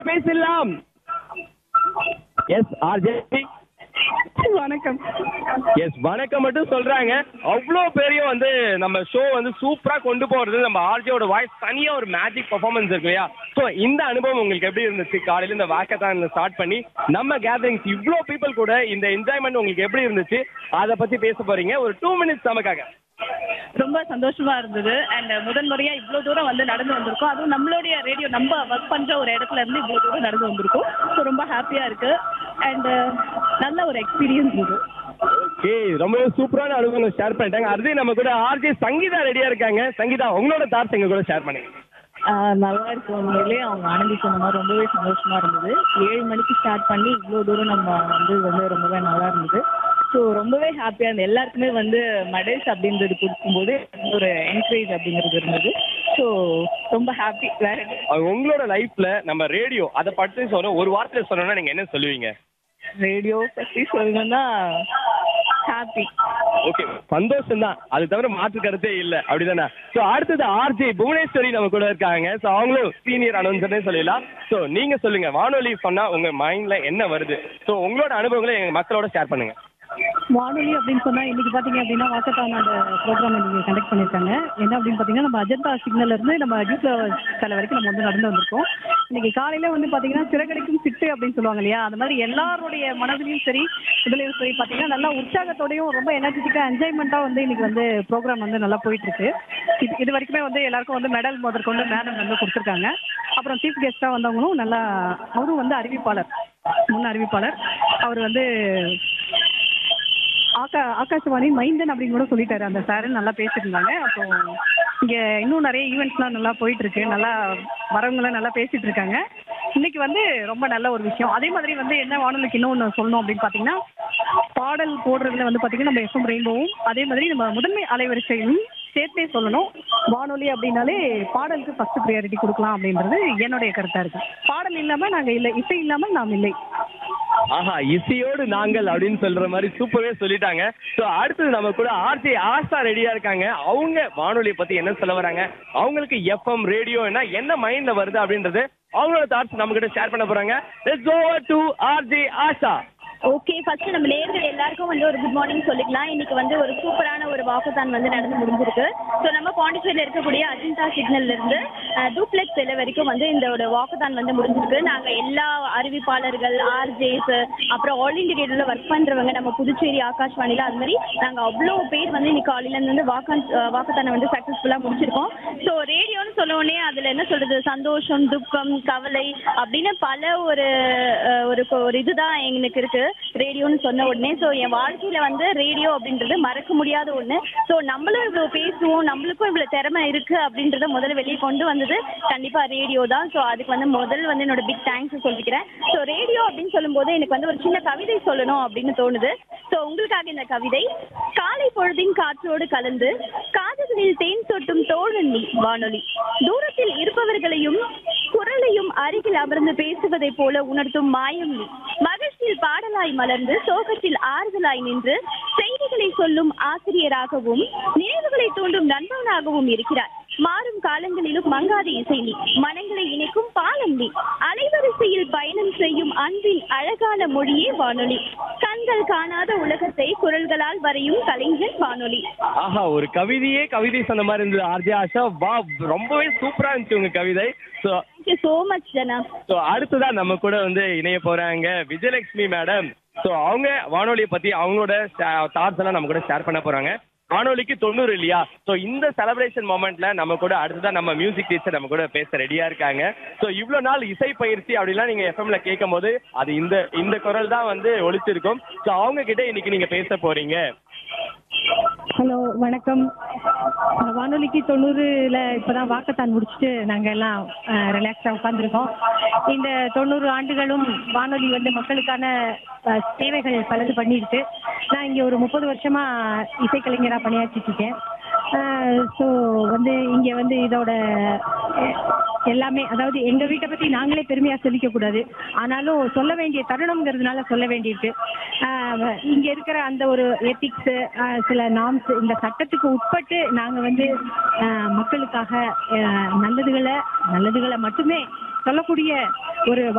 பேசலாம் S RJ வணக்கம் S வணக்கம் மட்டும் சொல்றாங்க அவ்வளோ பேரையும் வந்து நம்ம ஷோ வந்து சூப்பரா கொண்டு போறது நம்ம ஆர்ஜியோட வாய்ஸ் தனியா ஒரு மேஜிக் பெர்ஃபார்மன்ஸ் இருக்கு இல்லையா ஸோ இந்த அனுபவம் உங்களுக்கு எப்படி இருந்துச்சு காலையில இந்த வாக்கத்தான் ஸ்டார்ட் பண்ணி நம்ம கேதரிங்ஸ் இவ்வளோ பீப்புள் கூட இந்த என்ஜாய்மெண்ட் உங்களுக்கு எப்படி இருந்துச்சு அதை பத்தி பேச போறீங்க ஒரு டூ மினிட்ஸ் நமக்காக ரொம்ப சந்தோஷமா இருந்தது அண்ட் முதல் முறையா இவ்வளவு தூரம் வந்து நடந்து வந்திருக்கோம் அதுவும் நம்மளுடைய ரேடியோ நம்ம ஒர்க் பண்ற ஒரு இடத்துல இருந்து இவ்வளவு தூரம் நடந்து வந்திருக்கோம் ஸோ ரொம்ப ஹாப்பியா இருக்கு அண்ட் நல்ல ஒரு எக்ஸ்பீரியன்ஸ் இது ஓகே ரொம்பவே சூப்பரான அனுபவங்கள் ஷேர் பண்ணிட்டாங்க அடுத்து நம்ம கூட ஆர்ஜே சங்கீதா ரெடியா இருக்காங்க சங்கீதா உங்களோட தாட்ஸ் எங்க கூட ஷேர் பண்ணுங்க நல்லா இருக்கு உண்மையிலேயே அவங்க ஆனந்தி சொன்ன மாதிரி ரொம்பவே சந்தோஷமா இருந்தது ஏழு மணிக்கு ஸ்டார்ட் பண்ணி இவ்வளோ தூரம் நம்ம வந்து வந்து ரொம்பவே நல்லா இருந்தது ஸோ ரொம்பவே ஹாப்பியாக இருந்தது எல்லாருக்குமே வந்து மெடல்ஸ் அப்படின்றது கொடுக்கும்போது ஒரு என்கரேஜ் அப்படிங்கிறது இருந்தது ஸோ ரொம்ப ஹாப்பி வேற என்ன? அது உங்களோட லைஃப்ல நம்ம ரேடியோ அதை பற்றி சொன்ன ஒரு வார்த்தையில சொன்னோம்னா நீங்க என்ன சொல்லுவீங்க ரேடியோ பற்றி சொல்லணும்னா ஹாப்பி ஓகே சந்தோஷம் தான் அது தவிர மாற்று கருத்தே இல்ல அப்படிதானே சோ அடுத்தது ஆர்ஜே புவனேஸ்வரி நம்ம கூட இருக்காங்க சோ அவங்களும் சீனியர் அனௌன்சர்னே சொல்லலாம் சோ நீங்க சொல்லுங்க வானொலி சொன்னா உங்க மைண்ட்ல என்ன வருது சோ உங்களோட அனுபவங்களை எங்க மக்களோட ஷேர் பண்ணுங்க வானொலி அப்படின்னு சொன்னா இன்னைக்கு பாத்தீங்க அப்படின்னா வாக்கத்தான் அந்த ப்ரோக்ராம் இன்னைக்கு கண்டக்ட் பண்ணிருக்காங்க என்ன அப்படின்னு பாத்தீங்கன்னா நம்ம அஜந்தா சிக்னல்ல இருந்து நம்ம ஜூப்ல தலை வரைக்கும் நம்ம வந்து நடந்து வந்திருக்கோம் இன்னைக்கு காலையில வந்து பாத்தீங்கன்னா சிறகடிக்கும் சிட்டு அப்படின்னு சொல்லுவாங்க இல்லையா அந்த மாதிரி எல்லாருடைய மனதிலையும் சரி இதுலயும் சரி பாத்தீங்கன்னா நல்லா உற்சாகத்தோடையும் ரொம்ப எனர்ஜெட்டிக்கா என்ஜாய்மெண்டா வந்து இன்னைக்கு வந்து ப்ரோக்ராம் வந்து நல்லா போயிட்டு இருக்கு இது- இது வரைக்குமே வந்து எல்லாருக்கும் வந்து மெடல் முதற்கொண்டு மேடம் வந்து கொடுத்துருக்காங்க அப்புறம் சீஃப் கெஸ்டா வந்தவங்களும் நல்லா அவரும் வந்து அறிவிப்பாளர் முன் அறிவிப்பாளர் அவர் வந்து ஆகா ஆகாஷவாணி மைந்தன் அப்படின்னு கூட சொல்லிட்டாரு அந்த சார் நல்லா பேசிட்டு இருந்தாங்க அப்புறம் இங்க இன்னும் நிறைய ஈவெண்ட்ஸ்லாம் நல்லா போயிட்டு இருக்கு நல்லா வரவங்களாம் நல்லா பேசிட்டு இருக்காங்க இன்னைக்கு வந்து ரொம்ப நல்ல ஒரு விஷயம் அதே மாதிரி வந்து என்ன வானொலிக்கு இன்னொன்று சொல்லணும் அப்படின்னு பார்த்தீங்கன்னா பாடல் போடுறதுல வந்து பார்த்தீங்கன்னா நம்ம எஃப்எம் ரெயின்போவும் அதே மாதிரி நம்ம முதன்மை அலைவரிசையும் சேர்த்தே சொல்லணும் வானொலி அப்படின்னாலே பாடலுக்கு ஃபர்ஸ்ட் ப்ரியாரிட்டி கொடுக்கலாம் அப்படின்றது என்னுடைய கருத்தா இருக்கு பாடல் இல்லாம நாங்க இல்லை இசை இல்லாமல் நாம் இல்லை ஆஹா இசையோடு நாங்கள் அப்படின்னு சொல்ற மாதிரி சூப்பரவே சொல்லிட்டாங்க சோ அடுத்தது நம்ம கூட ஆர்ஜே ஆஷா ரெடியா இருக்காங்க அவங்க வானொலியை பத்தி என்ன சொல்ல வராங்க அவங்களுக்கு எஃப்எம் ரேடியோனா என்ன மைண்ட்ல வருது அப்படின்றது அவங்களோட தாட்ஸ் நம்ம கிட்ட ஷேர் பண்ண போறாங்க let's over to RJ Asha okay first நம்ம நேர்கள் எல்லாருக்கும் வந்து ஒரு குட் மார்னிங் சொல்லிக்கலாம் இன்னைக்கு வந்து ஒரு சூப்பரான ஒரு வாக்குதான் வந்து நடந்து முடிஞ்சிருக்கு ஸோ நம்ம பாண்டிச்சேரியில் இருக்கக்கூடிய அஜந்தா சிக்னல்ல இருந்து டூப்ளெக்ஸ் வெலை வரைக்கும் வந்து இந்த ஒரு வாக்குதான் வந்து முடிஞ்சிருக்கு நாங்கள் எல்லா அறிவிப்பாளர்கள் ஆர்ஜேஸ் அப்புறம் ஆல் இண்டியா ரேடியோவில் ஒர்க் பண்ணுறவங்க நம்ம புதுச்சேரி ஆகாஷ்வாணியில் அது மாதிரி நாங்கள் அவ்வளோ பேர் வந்து இன்னைக்கு காலையிலேருந்து வந்து வாக்கான் வாக்குத்தானை வந்து சக்ஸஸ்ஃபுல்லாக முடிச்சிருக்கோம் ஸோ ரேடியோன்னு சொன்ன உடனே அதில் என்ன சொல்றது சந்தோஷம் துக்கம் கவலை அப்படின்னு பல ஒரு அஹ், ஒரு ஒரு இதுதான் எங்களுக்கு இருக்கு ரேடியோன்னு சொன்ன உடனே ஸோ என் வாழ்க்கையில வந்து ரேடியோ அப்படின்றது மறக்க முடியாத ஒண்ணு ஸோ நம்மளும் இவ்வளோ பேசுவோம் நம்மளுக்கும் இவ்வளோ திறமை இருக்கு அப்படின்றத முதல்ல வெளியே கொண்டு வந்தது கண்டிப்பா ரேடியோ தான் ஸோ அதுக்கு வந்து முதல் வந்து என்னோட பிக் தேங்க்ஸ் சொல்லிக்கிறேன் ஸோ ரேடியோ அப்படின்னு சொல்லும்போது எனக்கு வந்து ஒரு சின்ன கவிதை சொல்லணும் அப்படின்னு தோணுது ஸோ உங்களுக்காக இந்த கவிதை காலை பொழுதின் காற்றோடு கலந்து காதுகளில் தேன் சொட்டும் தோழன் நீ வானொலி தூரத்தில் இருப்பவர்களையும் குரலையும் அருகில் அமர்ந்து பேசுவதைப் போல உணர்த்தும் மாயம் நீ மகிழ்ச்சியில் பாடலாய் மலர்ந்து சோகத்தில் ஆறுதலாய் நின்று செய்திகளை சொல்லும் ஆசிரியராகவும் நினைவுகளை தூண்டும் நண்பனாகவும் இருக்கிறார் மாறும் காலங்களிலும் மங்காத இசை நீ மனங்களை இணைக்கும் பாலம் நீ அலைவரிசையில் பயணம் செய்யும் அன்பின் அழகான மொழியே வானொலி கண்கள் காணாத உலகத்தை குரல்களால் வரையும் கலைஞன் வானொலி ஆஹா ஒரு கவிதையே கவிதை சொன்ன மாதிரி இருந்தது ஆர்ஜே ஆஷா வா ரொம்பவே சூப்பரா இருந்துச்சு உங்க கவிதை so thank you so much Jana so அடுத்ததா நம்ம கூட வந்து இணைய போறாங்க விஜயலட்சுமி மேடம் ஸோ அவங்க வானொலியை பத்தி அவங்களோட தாட்ஸ் எல்லாம் நம்ம கூட ஷேர் பண்ண போறாங்க வானொலிக்கு தொண்ணூறு இல்லையா ஸோ இந்த செலிப்ரேஷன் மொமெண்ட்ல நம்ம கூட அடுத்ததா நம்ம மியூசிக் டீச்சர் நம்ம கூட பேச ரெடியா இருக்காங்க ஸோ இவ்வளோ நாள் இசை பயிற்சி அப்படிலாம் நீங்க எஃப்எம்ல கேட்கும் போது அது இந்த இந்த குரல் தான் வந்து ஒழிச்சிருக்கும் ஸோ அவங்க கிட்ட இன்னைக்கு நீங்க பேச போறீங்க ஹலோ வணக்கம் அஹ் வானொலிக்கு தொண்ணூறுல இப்பதான் வாக்கத்தான் முடிச்சுட்டு நாங்க எல்லாம் ரிலாக்ஸா உட்காந்துருக்கோம் இந்த தொண்ணூறு ஆண்டுகளும் வானொலி வந்து மக்களுக்கான அஹ், சேவைகள் பலது பண்ணியிருக்கு நான் இங்க ஒரு முப்பது வருஷமா இசைக்கலைஞரா பணியாற்றிட்டு இருக்கேன் ஸோ வந்து இங்க வந்து இதோட அஹ், எல்லாமே அதாவது எங்க வீட்டை பத்தி நாங்களே பெருமையா சொல்லிக்க கூடாது ஆனாலும் சொல்ல வேண்டிய தருணம்ங்கிறதுனால சொல்ல வேண்டியிருக்கு ஆஹ் இங்க இருக்கிற அந்த ஒரு எத்திக்ஸ் சில நாம்ஸ் இந்த சட்டத்துக்கு உட்பட்டு நாங்க வந்து ஆஹ் மக்களுக்காக ஆஹ் நல்லதுகளை நல்லதுகளை மட்டுமே சொல்லக்கூடிய ஒரு